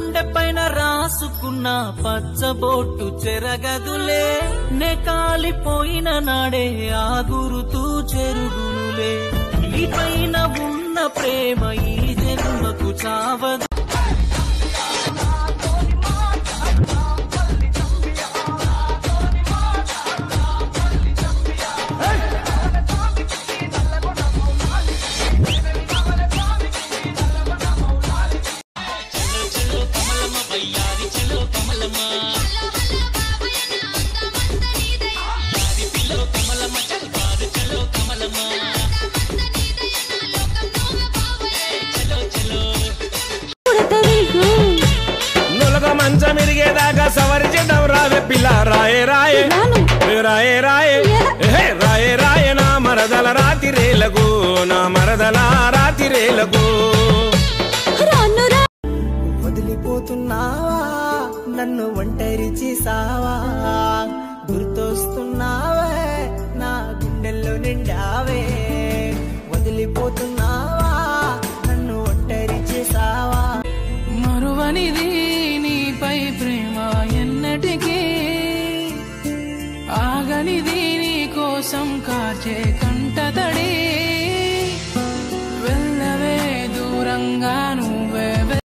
గుండె పైన రాసుకున్న పచ్చబొట్టు చెరగదులే నే కాలిపోయిన నాడే ఆ గురుతూ చెరుగునులే నీ పైన ఉన్న ప్రేమ ఈ జన్మకు చావదు నులక మంచం ఇరిగేదాకా సవరించడం రావే పిల్ల రాయే రాయే ఏ రాయే రాయే ఏ రాయే రాయే నా మరదల రాతిరేలకు నా మరదల రాతిరేలకు వదిలిపోతున్నావా నన్ను ఒంటరి చేసావా గుర్తొస్తున్నావే నా గుండెల్లో నిండావే వదిలిపోతున్నావా నన్ను ఒంటరి చేసావా మరువనిది నీపై ప్రేమ ఎన్నటికీ ఆగనిది నీ కోసం కార్చే కన్ను